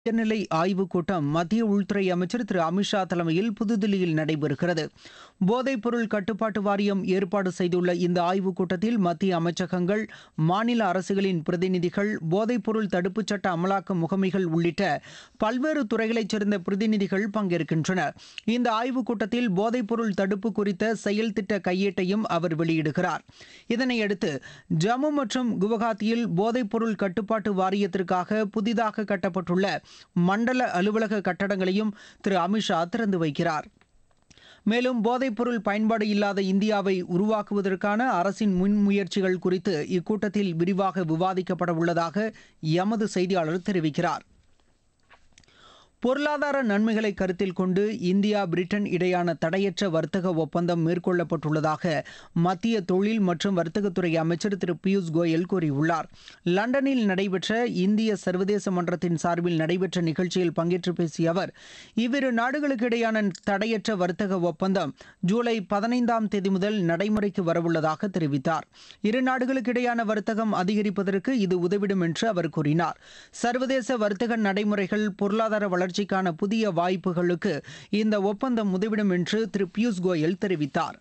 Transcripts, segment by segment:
உயர்நிலை ஆய்வுக் கூட்டம் மத்திய உள்துறை அமைச்சர் திரு அமித்ஷா தலைமையில் புதுதில்லியில் நடைபெறுகிறது போதைப்பொருள் கட்டுப்பாட்டு வாரியம் ஏற்பாடு செய்துள்ள இந்த ஆய்வுக் கூட்டத்தில் மத்திய அமைச்சகங்கள் மாநில அரசுகளின் பிரதிநிதிகள் போதைப்பொருள் தடுப்புச் சட்ட அமலாக்க முகமைகள் உள்ளிட்ட பல்வேறு துறைகளைச் சேர்ந்த பிரதிநிதிகள் பங்கேற்கின்றனர் இந்த ஆய்வுக் கூட்டத்தில் போதைப்பொருள் தடுப்பு குறித்த செயல் திட்ட கையேட்டையும் அவர் வெளியிடுகிறார் இதனையடுத்து ஜம்மு மற்றும் குவஹாத்தியில் போதைப்பொருள் கட்டுப்பாட்டு வாரியத்திற்காக புதிதாக கட்டப்பட்டுள்ள மண்டல அலுவலக கட்டடங்களையும் திரு அமித்ஷா திறந்து வைக்கிறார் மேலும் போதைப்பொருள் பயன்பாடு இல்லாத இந்தியாவை உருவாக்குவதற்கான அரசின் முன்முயற்சிகள் குறித்து இக்கூட்டத்தில் விரிவாக விவாதிக்கப்பட உள்ளதாக எமது செய்தியாளர் தெரிவிக்கிறார் பொருளாதார நன்மைகளை கருத்தில் கொண்டு இந்தியா பிரிட்டன் இடையான தடையற்ற வர்த்தக ஒப்பந்தம் மேற்கொள்ளப்பட்டுள்ளதாக மத்திய தொழில் மற்றும் வர்த்தகத்துறை அமைச்சர் திரு பியூஷ் கோயல் கூறியுள்ளார் லண்டனில் நடைபெற்ற இந்திய சர்வதேச மன்றத்தின் சார்பில் நடைபெற்ற நிகழ்ச்சியில் பங்கேற்று பேசிய அவர் இவ்விரு நாடுகளுக்கு இடையான தடையற்ற வர்த்தக ஒப்பந்தம் ஜூலை பதினைந்தாம் தேதி முதல் நடைமுறைக்கு வரவுள்ளதாக தெரிவித்தார் இரு நாடுகளுக்கு இடையான வர்த்தகம் அதிகரிப்பதற்கு இது உதவிடும் என்று அவர் கூறினார் சர்வதேச வர்த்தக நடைமுறைகள் பொருளாதார வளர்ச்சி வளர்ச்சிக்கான புதிய வாய்ப்புகளுக்கு இந்த ஒப்பந்தம் உதவிடும் என்று திரு பியூஷ் கோயல் தெரிவித்தார்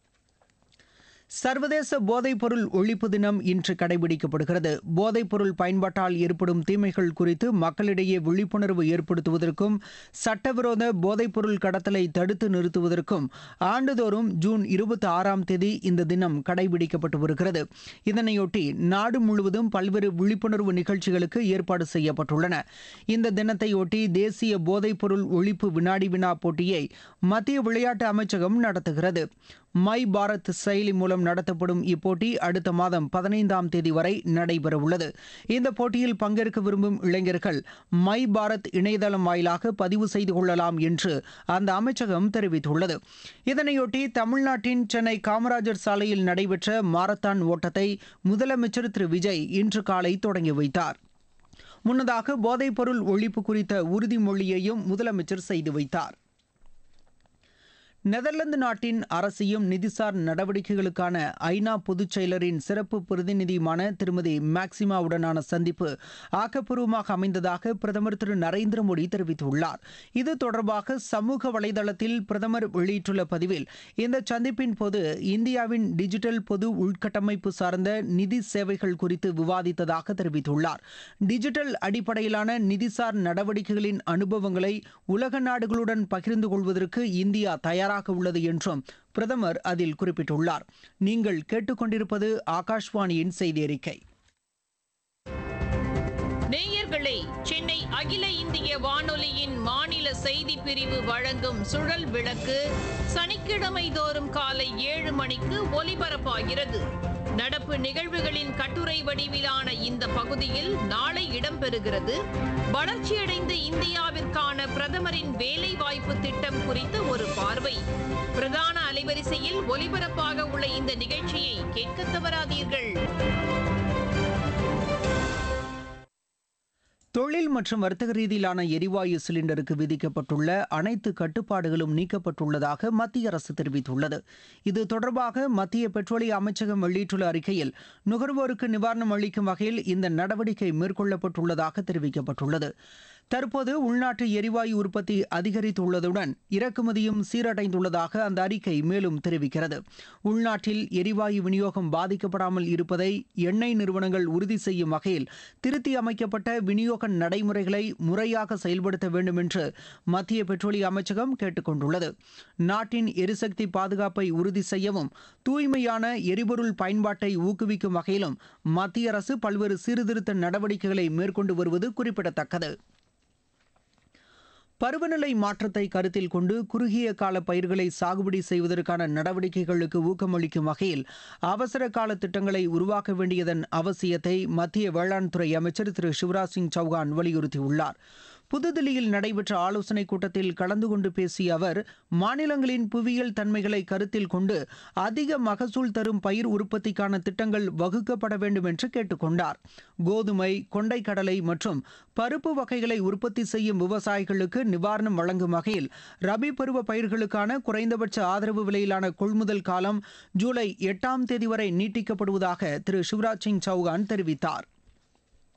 சர்வதேச போதைப்பொருள் ஒழிப்பு தினம் இன்று கடைபிடிக்கப்படுகிறது போதைப்பொருள் பயன்பாட்டால் ஏற்படும் தீமைகள் குறித்து மக்களிடையே விழிப்புணர்வு ஏற்படுத்துவதற்கும் சட்டவிரோத போதைப்பொருள் கடத்தலை தடுத்து நிறுத்துவதற்கும் ஆண்டுதோறும் ஜூன் இருபத்தி ஆறாம் தேதி இந்த தினம் கடைபிடிக்கப்பட்டு வருகிறது இதனையொட்டி நாடு முழுவதும் பல்வேறு விழிப்புணர்வு நிகழ்ச்சிகளுக்கு ஏற்பாடு செய்யப்பட்டுள்ளன இந்த தினத்தையொட்டி தேசிய போதைப்பொருள் ஒழிப்பு வினாடி வினா போட்டியை மத்திய விளையாட்டு அமைச்சகம் நடத்துகிறது மை பாரத் செயலி மூலம் நடத்தப்படும் இப்போட்டி அடுத்த மாதம் பதினைந்தாம் தேதி வரை நடைபெறவுள்ளது இந்த போட்டியில் பங்கேற்க விரும்பும் இளைஞர்கள் மை பாரத் இணையதளம் வாயிலாக பதிவு செய்து கொள்ளலாம் என்று அந்த அமைச்சகம் தெரிவித்துள்ளது இதனையொட்டி தமிழ்நாட்டின் சென்னை காமராஜர் சாலையில் நடைபெற்ற மாரத்தான் ஓட்டத்தை முதலமைச்சர் திரு விஜய் இன்று காலை தொடங்கி வைத்தார் முன்னதாக போதைப்பொருள் ஒழிப்பு குறித்த உறுதிமொழியையும் முதலமைச்சர் செய்து வைத்தார் நெதர்லாந்து நாட்டின் அரசியும் நிதிசார் நடவடிக்கைகளுக்கான ஐநா பொதுச் செயலரின் சிறப்பு பிரதிநிதியுமான திருமதி மேக்சிமாவுடனான சந்திப்பு ஆக்கப்பூர்வமாக அமைந்ததாக பிரதமர் திரு நரேந்திர மோடி தெரிவித்துள்ளார் இது தொடர்பாக சமூக வலைதளத்தில் பிரதமர் வெளியிட்டுள்ள பதிவில் இந்த சந்திப்பின் போது இந்தியாவின் டிஜிட்டல் பொது உள்கட்டமைப்பு சார்ந்த நிதி சேவைகள் குறித்து விவாதித்ததாக தெரிவித்துள்ளார் டிஜிட்டல் அடிப்படையிலான நிதிசார் நடவடிக்கைகளின் அனுபவங்களை உலக நாடுகளுடன் பகிர்ந்து கொள்வதற்கு இந்தியா தயாராக உள்ளது என்றும் பிரதமர் அதில் குறிப்பிட்டுள்ளார் நீங்கள் கேட்டுக்கொண்டிருப்பது ஆகாஷ்வாணியின் செய்தி அறிக்கை நேயர்களே சென்னை அகில இந்திய வானொலியின் மாநில செய்தி பிரிவு வழங்கும் சுழல் விளக்கு சனிக்கிழமை தோறும் காலை ஏழு மணிக்கு ஒலிபரப்பாகிறது நடப்பு நிகழ்வுகளின் கட்டுரை வடிவிலான இந்த பகுதியில் நாளை இடம்பெறுகிறது வளர்ச்சியடைந்த இந்தியாவிற்கான பிரதமரின் வேலைவாய்ப்பு திட்டம் குறித்து ஒரு பார்வை பிரதான அலைவரிசையில் ஒலிபரப்பாக உள்ள இந்த நிகழ்ச்சியை கேட்க தவறாதீர்கள் தொழில் மற்றும் வர்த்தக ரீதியிலான எரிவாயு சிலிண்டருக்கு விதிக்கப்பட்டுள்ள அனைத்து கட்டுப்பாடுகளும் நீக்கப்பட்டுள்ளதாக மத்திய அரசு தெரிவித்துள்ளது இது தொடர்பாக மத்திய பெட்ரோலிய அமைச்சகம் வெளியிட்டுள்ள அறிக்கையில் நுகர்வோருக்கு நிவாரணம் அளிக்கும் வகையில் இந்த நடவடிக்கை மேற்கொள்ளப்பட்டுள்ளதாக தெரிவிக்கப்பட்டுள்ளது தற்போது உள்நாட்டு எரிவாயு உற்பத்தி அதிகரித்துள்ளதுடன் இறக்குமதியும் சீரடைந்துள்ளதாக அந்த அறிக்கை மேலும் தெரிவிக்கிறது உள்நாட்டில் எரிவாயு விநியோகம் பாதிக்கப்படாமல் இருப்பதை எண்ணெய் நிறுவனங்கள் உறுதி செய்யும் வகையில் திருத்தி அமைக்கப்பட்ட விநியோக நடைமுறைகளை முறையாக செயல்படுத்த வேண்டும் என்று மத்திய பெட்ரோலிய அமைச்சகம் கேட்டுக் கொண்டுள்ளது நாட்டின் எரிசக்தி பாதுகாப்பை உறுதி செய்யவும் தூய்மையான எரிபொருள் பயன்பாட்டை ஊக்குவிக்கும் வகையிலும் மத்திய அரசு பல்வேறு சீர்திருத்த நடவடிக்கைகளை மேற்கொண்டு வருவது குறிப்பிடத்தக்கது பருவநிலை மாற்றத்தை கருத்தில் கொண்டு குறுகிய கால பயிர்களை சாகுபடி செய்வதற்கான நடவடிக்கைகளுக்கு ஊக்கமளிக்கும் வகையில் அவசர கால திட்டங்களை உருவாக்க வேண்டியதன் அவசியத்தை மத்திய வேளாண் துறை அமைச்சர் திரு சிவராஜ் சிங் சௌகான் வலியுறுத்தியுள்ளார் புதுதில்லியில் நடைபெற்ற ஆலோசனைக் கூட்டத்தில் கலந்து கொண்டு பேசிய அவர் மாநிலங்களின் புவியியல் தன்மைகளை கருத்தில் கொண்டு அதிக மகசூல் தரும் பயிர் உற்பத்திக்கான திட்டங்கள் வகுக்கப்பட வேண்டும் என்று கேட்டுக்கொண்டார் கோதுமை கொண்டைக்கடலை மற்றும் பருப்பு வகைகளை உற்பத்தி செய்யும் விவசாயிகளுக்கு நிவாரணம் வழங்கும் வகையில் ரபி பருவ பயிர்களுக்கான குறைந்தபட்ச ஆதரவு விலையிலான கொள்முதல் காலம் ஜூலை எட்டாம் தேதி வரை நீட்டிக்கப்படுவதாக திரு சிவராஜ் சிங் சௌகான் தெரிவித்தார்